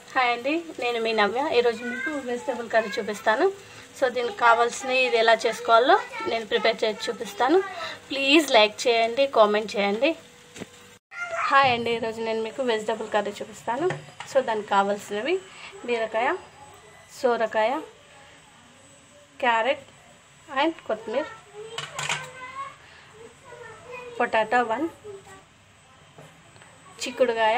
hi అండి నేను మీ నవ్య ఈరోజు మీకు వెజిటేబుల్ కర్రీ చూపిస్తాను సో దీనికి కావాల్సిన ఇది ఎలా చేసుకోవాలో నేను ప్రిపేర్ చేసి చూపిస్తాను ప్లీజ్ లైక్ చేయండి కామెంట్ చేయండి హాయ్ అండి ఈరోజు నేను మీకు వెజిటేబుల్ కర్రీ చూపిస్తాను సో దానికి కావాల్సినవి బీరకాయ సోరకాయ క్యారెట్ అండ్ కొత్తిమీర పొటాటో వన్ చిక్కుడుకాయ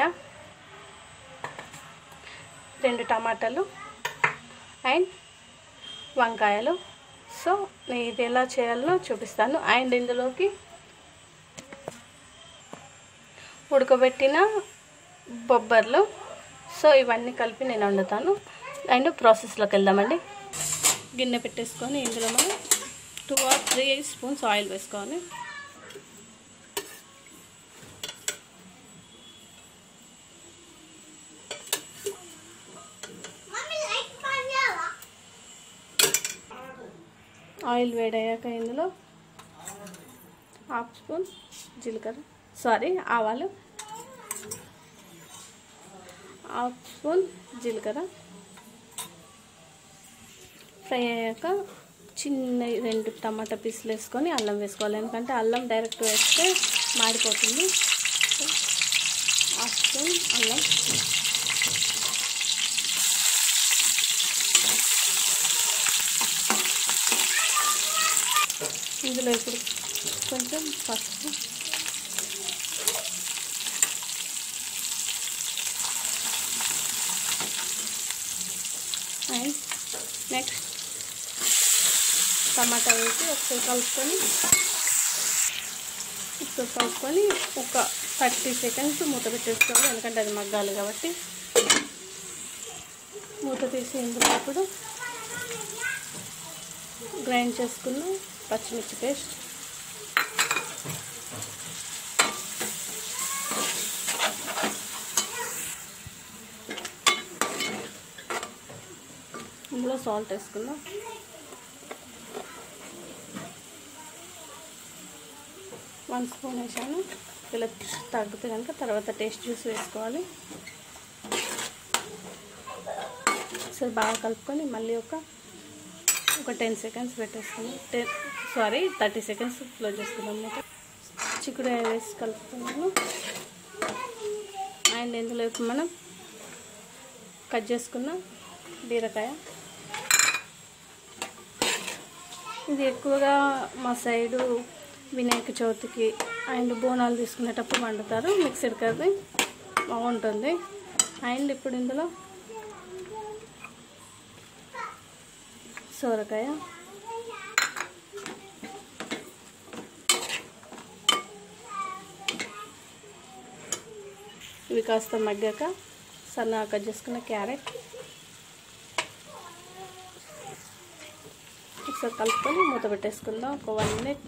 రెండు టమాటాలు అండ్ వంకాయలు సో నేను ఇది ఎలా చేయాలో చూపిస్తాను అండ్ ఇందులోకి ఉడకబెట్టిన బొబ్బర్లు సో ఇవన్నీ కలిపి నేను వండుతాను అండ్ ప్రాసెస్లోకి వెళ్దామండి గిన్నె పెట్టేసుకొని ఇందులో మనం two or three spoons oil వేసుకోవాలి ఆయిల్ వేడయ్యాక ఇందులో హాఫ్ స్పూన్ జీలకర్ర సారీ ఆవాలు హాఫ్ స్పూన్ జీలకర్ర ఫ్రై అయ్యాక చిన్న రెండు టమాటా పీసులు వేసుకొని అల్లం వేసుకోవాలి ఎందుకంటే అల్లం డైరెక్ట్ వేస్తే మాడిపోతుంది హాఫ్ స్పూన్ అల్లం ఇందులో ఇప్పుడు కొంచెం పసుపు అండ్ నెక్స్ట్ టమాటా వేసి ఒకసారి కలుపుకొని ఇప్పుడు కలుపుకొని ఒక థర్టీ సెకండ్స్ మూత పెట్టేసుకోవాలి ఎందుకంటే అది మగ్గాలి కాబట్టి మూత తీసి ఇందులో ఇప్పుడు గ్రైండ్ చేసుకున్న పచ్చిమిర్చి పేస్ట్ ఇందులో సాల్ట్ వేసుకుందాం వన్ స్పూన్ వేసాను ఇలా తగ్గితే కనుక తర్వాత టేస్ట్ జ్యూస్ వేసుకోవాలి సో బాగా కలుపుకొని మళ్ళీ ఒక ఒక టెన్ సెకండ్స్ పెట్టేసుకున్నాం ten sorry thirty seconds close చేసుకుందాం మూత చిక్కుడు వేసి కలుపుతున్నాను అండ్ ఇందులో ఇప్పుడు మనం కట్ చేసుకున్న బీరకాయ ఇది ఎక్కువగా మా సైడు వినాయక చవితికి అండ్ బోనాలు తీసుకునేటప్పుడు వండుతారు మిక్సర్ కర్రీ బాగుంటుంది అండ్ ఇప్పుడు ఇందులో సోరకాయ ఇవి కాస్త మగ్గాక సన్నగా కట్ చేసుకున్న క్యారెట్ ఒకసారి కలుపుకొని మూత పెట్టేసుకుందాం ఒక వన్ మినిట్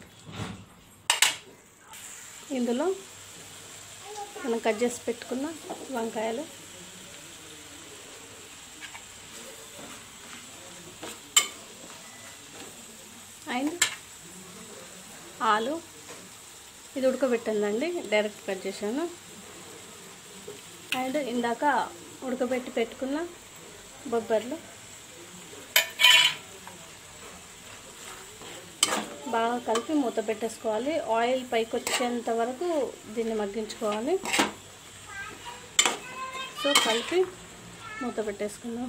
ఇందులో మనం కట్ చేసి పెట్టుకున్న వంకాయలు అండ్ ఆలు ఇది ఉడకబెట్టిందండి డైరెక్ట్ కట్ చేశాను అండ్ ఇందాక ఉడకబెట్టి పెట్టుకున్న బొబ్బర్లు బాగా కలిపి మూత పెట్టేసుకోవాలి ఆయిల్ పైకి వచ్చేంత వరకు దీన్ని మగ్గించుకోవాలి సో కలిపి మూత పెట్టేసుకుందాం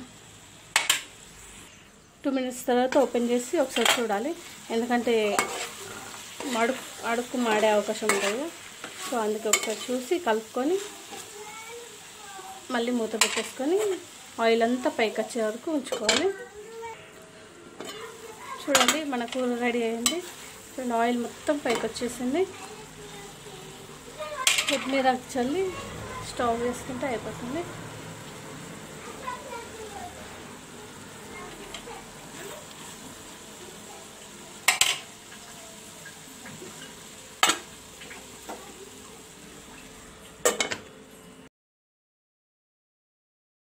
టూ మినిట్స్ తర్వాత ఓపెన్ చేసి ఒకసారి చూడాలి ఎందుకంటే మడుకు అడుక్కు మాడే అవకాశం ఉంటుంది సో అందుకే ఒకసారి చూసి కలుపుకొని మళ్ళీ మూత పెట్టేసుకొని ఆయిల్ అంతా పైకి వచ్చే వరకు ఉంచుకోవాలి చూడండి మన కూర రెడీ అయింది చూడండి ఆయిల్ మొత్తం పైకి వచ్చేసింది కొత్తిమీర చల్లి స్టవ్ వేసుకుంటే అయిపోతుంది